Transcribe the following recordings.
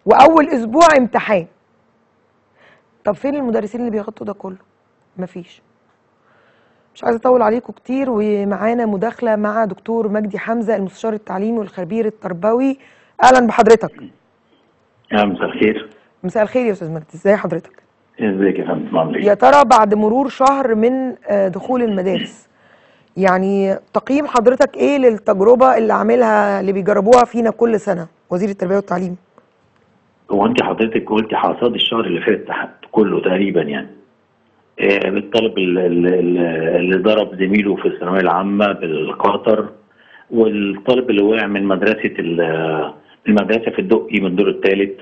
واول اسبوع امتحان طب فين المدرسين اللي بيغطوا ده كله مفيش مش عايزه اطول عليكم كتير ومعانا مداخله مع دكتور مجدي حمزه المستشار التعليمي والخبير التربوي اهلا بحضرتك يا مساء الخير مساء الخير يا استاذ مجدي ازي حضرتك ازيك يا فندم عامل يا ايه؟ ترى بعد مرور شهر من آه، دخول المدارس يعني تقييم حضرتك ايه للتجربه اللي عاملها اللي بيجربوها فينا كل سنه وزير التربيه والتعليم هو انت حضرتك قلتي حصاد الشهر اللي فات تحت كله تقريبا يعني آه، بالطالب ال- ال- ال- اللي ضرب زميله في الثانويه العامه بالقطر والطالب اللي وقع من مدرسه ال- المدرسه في الدقي من الدور الثالث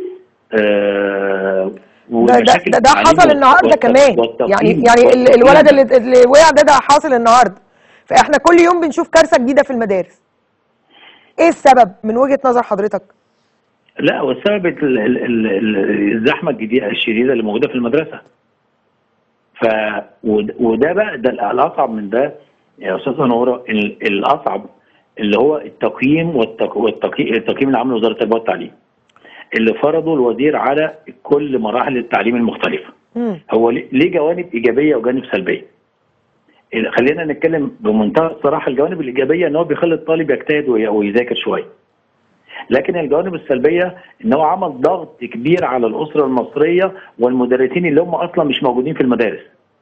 ده ده ده, ده حصل النهارده كمان يعني يعني ال- الولد اللي, اللي وقع ده ده حاصل النهارده فاحنا كل يوم بنشوف كارثه جديده في المدارس ايه السبب من وجهه نظر حضرتك لا والسبب ال- ال- ال- ال- الزحمه الجديده الشديده اللي موجوده في المدرسه ف ود- وده بقى ده الاصعب من ده يا استاذ نوره ال- الاصعب اللي هو التقييم والتق... والتقييم التقييم اللي عمله وزاره التربيه والتعليم اللي فرضه الوزير على كل مراحل التعليم المختلفه مم. هو ليه ليه جوانب ايجابيه وجوانب سلبيه ال- خلينا نتكلم بمنتهى الصراحه الجوانب الايجابيه ان هو بيخلي الطالب يجتهد وي- ويذاكر شويه لكن الجوانب السلبيه ان هو عمل ضغط كبير على الاسره المصريه والمدرسين اللي هم اصلا مش موجودين في المدارس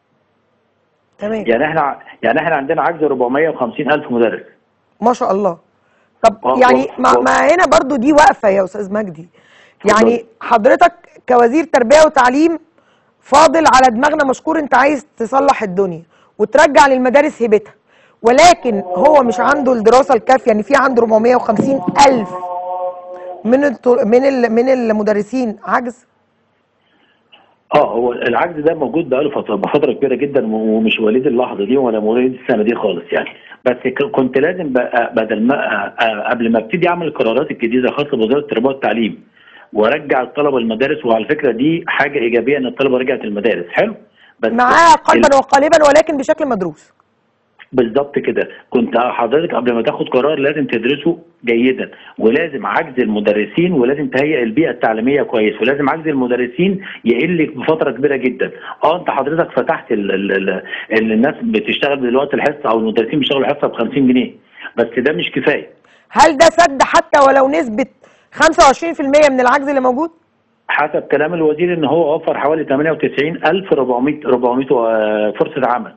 تمام يعني احنا يعني احنا عندنا عجز 450 الف مدرس ما شاء الله طب آه، يعني و- ما, و- ما هنا برضو دي واقفه يا استاذ مجدي يعني حضرتك كوزير تربيه وتعليم فاضل على دماغنا مشكور انت عايز تصلح الدنيا وترجع للمدارس هيبتها ولكن هو مش عنده الدراسه الكافيه يعني في عنده 450 الف من الط- من ال- من المدرسين عجز اه هو العجز ده موجود بقاله فتره بفتره كبيره جدا ومش وليد اللحظه دي ولا وليد السنه دي خالص يعني بس ك- كنت لازم بقى بدل ما آه، قبل ما ابتدي اعمل القرارات الجديده الخاصه بوزاره التربيه والتعليم وارجع الطلبه المدارس وعلى فكره دي حاجه ايجابيه ان الطلبه رجعت المدارس حلو بس معاه ال- قلبا وقالبا ولكن بشكل مدروس بالظبط كده كنت حضرتك قبل ما تاخد قرار لازم تدرسه جيدا ولازم عجز المدرسين ولازم تهيئ البيئه التعليميه كويس ولازم عجز المدرسين يقل بفتره كبيره جدا اه انت حضرتك فتحت ال ال ال ال الناس بتشتغل دلوقتي الحصه او المدرسين بيشتغلوا الحصه ب 50 جنيه بس ده مش كفايه هل ده سد حتى ولو نسبه 25% من العجز اللي موجود حسب كلام الوزير ان هو وفر حوالي 98400 400 آه، فرصه عمل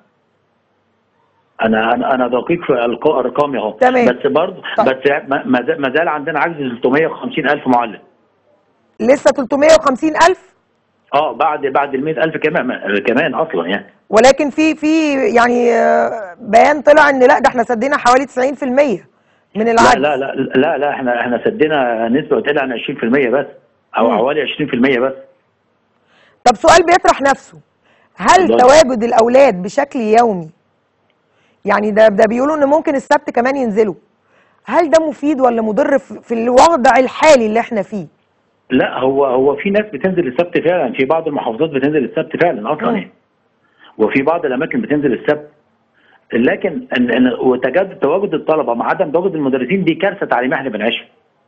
انا انا انا دقيق في الق- ارقامي اهو تمام. بس برضه طيب. بس ما- ما زال- ما زال عندنا عجز 350 الف معلم لسه 350 الف اه بعد بعد ال 100000 كمان ما- كمان اصلا يعني ولكن في في يعني آه، بيان طلع ان لا ده احنا سدينا حوالي 90% من لا العجز لا لا لا لا احنا احنا سدينا نسبه بتقل عن 20% بس او مم. حوالي 20% بس طب سؤال بيطرح نفسه هل اتفضل. تواجد الاولاد بشكل يومي يعني ده ده بيقولوا ان ممكن السبت كمان ينزلوا هل ده مفيد ولا مضر في في الوضع الحالي اللي احنا فيه لا هو هو في ناس بتنزل السبت فعلا في بعض المحافظات بتنزل السبت فعلا اصلا مم. يعني وفي بعض الاماكن بتنزل السبت لكن ان ان وتجدد تواجد الطلبه مع عدم تواجد المدرسين دي كارثه تعليميه احنا بنعيشها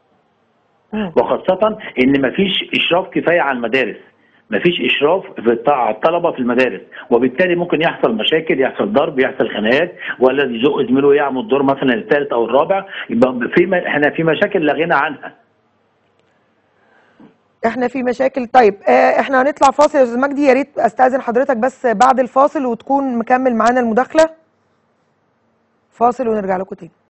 مم. وخاصه ان مفيش اشراف كفايه على المدارس مفيش اشراف في الط- على الطلبه في المدارس وبالتالي ممكن يحصل مشاكل يحصل ضرب يحصل خناقات ولا يزق زميله يعمل الدور مثلا الثالث او الرابع يبقى في م- احنا في مشاكل لا غنى عنها احنا في مشاكل طيب اه احنا هنطلع فاصل يا استاذ مجدي يا ريت استاذن حضرتك بس بعد الفاصل وتكون مكمل معانا المداخله فاصل ونرجع لكم تاني